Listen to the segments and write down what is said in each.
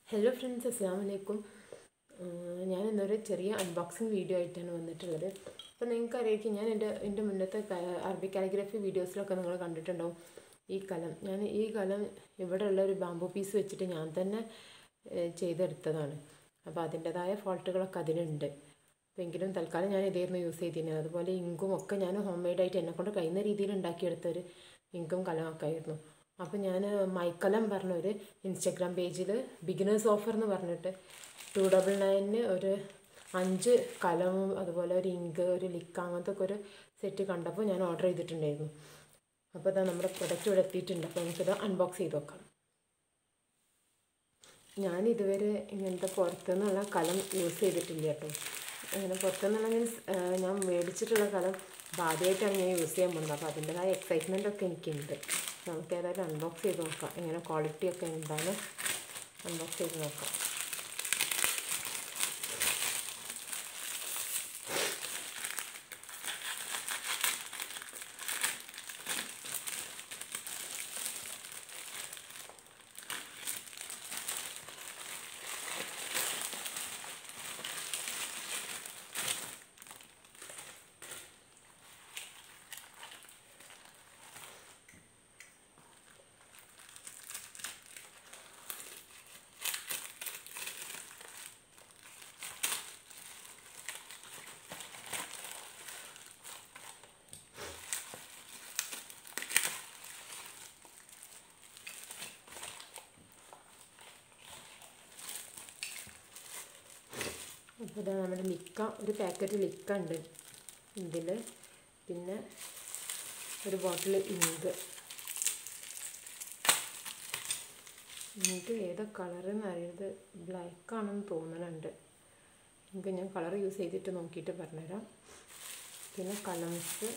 hello friends അസ്സാം വലൈക്കും ഞാൻ ഇന്നൊരു ചെറിയ അൺബോക്സിങ് വീഡിയോ ആയിട്ടാണ് വന്നിട്ടുള്ളത് അപ്പോൾ നിങ്ങൾക്ക് അറിയാം ഞാൻ എൻ്റെ എൻ്റെ മുന്നത്തെ ക- അറബി കാലിഗ്രഫി വീഡിയോസിലൊക്കെ നിങ്ങൾ കണ്ടിട്ടുണ്ടാവും ഈ കലം ഞാൻ ഈ കലം ഇവിടെ ഉള്ള ഒരു ബാമ്പു പീസ് വെച്ചിട്ട് ഞാൻ തന്നെ ഏഹ്, ചെയ്തെടുത്തതാണ് അപ്പോൾ അതിൻ്റെതായ ഫോൾട്ടുകളൊക്കെ അതിനുണ്ട് അപ്പോൾ എങ്കിലും തൽക്കാലം ഞാൻ ഇതായിരുന്നു യൂസ് ചെയ്തിരുന്നത് അതുപോലെ ഇങ്കും ഒക്കെ ഞാൻ ഹോം മെയ്ഡായിട്ട് എന്നെക്കൊണ്ട് കഴിയുന്ന രീതിയിൽ ഉണ്ടാക്കിയെടുത്ത ഒരു ഇങ്കും കലമൊക്കെ ആയിരുന്നു അപ്പോൾ ഞാൻ മൈക്കലം പറഞ്ഞ ഒരു ഇൻസ്റ്റഗ്രാം പേജിൽ ബിഗിനേഴ്സ് ഓഫർ എന്ന് പറഞ്ഞിട്ട് ടു ഡബിൾ നയനിന് ഒരു അഞ്ച് കലമും അതുപോലെ ഒരു ഇങ്ക് ഒരു ലിക്ക അങ്ങനത്തെ ഒക്കെ ഒരു സെറ്റ് കണ്ടപ്പോൾ ഞാൻ ഓർഡർ ചെയ്തിട്ടുണ്ടായിരുന്നു അപ്പോൾ ഇതാ നമ്മുടെ പ്രൊഡക്റ്റ് ഇവിടെ എത്തിയിട്ടുണ്ട് അപ്പോൾ നമുക്കിത് അൺബോക്സ് ചെയ്ത് നോക്കാം ഞാൻ ഇതുവരെ ഇങ്ങനത്തെ പുറത്തുനിന്നുള്ള കലം യൂസ് ചെയ്തിട്ടില്ല കേട്ടോ അങ്ങനെ പുറത്തുനിന്നുള്ള മീൻസ് ഞാൻ മേടിച്ചിട്ടുള്ള കലം അപ്പോൾ ആദ്യമായിട്ടാണ് ഞാൻ യൂസ് ചെയ്യാൻ പോകുന്നത് അപ്പോൾ അതിൻ്റെതായ എക്സൈറ്റ്മെൻ്റ് ഒക്കെ എനിക്കുണ്ട് നമുക്ക് ഏതായാലും അൺബോക്സ് ചെയ്ത് നോക്കാം എങ്ങനെ ക്വാളിറ്റി ഒക്കെ എന്താണ് അൺബോക്സ് ചെയ്ത് നോക്കാം അപ്പോൾ ഇതാ നമ്മുടെ ലിക്ക ഒരു പാക്കറ്റ് ലിക്ക ഉണ്ട് ഇതിൽ പിന്നെ ഒരു ബോട്ടിൽ ഇങ്ക് ഇങ്ക് ഏതാ കളറെന്ന് അറിയുന്നത് ബ്ലാക്ക് ആണെന്ന് തോന്നുന്നുണ്ട് ഇങ്ക് ഞാൻ കളർ യൂസ് ചെയ്തിട്ട് നോക്കിയിട്ട് പറഞ്ഞുതരാം പിന്നെ കലംസ്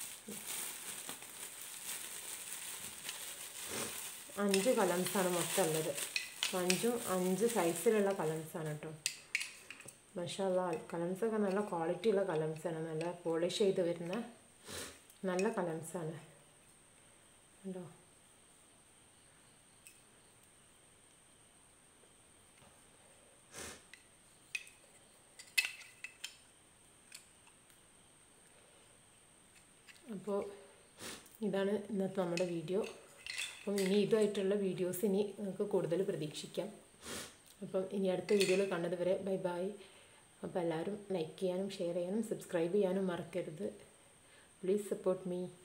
അഞ്ച് കലംസാണ് മൊത്തം ഉള്ളത് അഞ്ചും അഞ്ച് സൈസിലുള്ള കലംസാണ് കേട്ടോ മഷാല്ല കലംസൊക്കെ നല്ല ക്വാളിറ്റി ഉള്ള കലംസാണ് നല്ല പോളിഷ് ചെയ്ത് വരുന്ന നല്ല കലംസാണ് ഉണ്ടോ അപ്പോൾ ഇതാണ് ഇന്നത്തെ നമ്മുടെ വീഡിയോ അപ്പം ഇനി ഇതുമായിട്ടുള്ള വീഡിയോസ് ഇനി നിങ്ങൾക്ക് കൂടുതൽ പ്രതീക്ഷിക്കാം അപ്പം ഇനി അടുത്ത വീഡിയോയിൽ കണ്ടത് വരെ ബൈ ബൈ അപ്പോൾ എല്ലാവരും ലൈക്ക് ചെയ്യാനും ഷെയർ ചെയ്യാനും സബ്സ്ക്രൈബ് ചെയ്യാനും മറക്കരുത് പ്ലീസ് സപ്പോർട്ട് മീ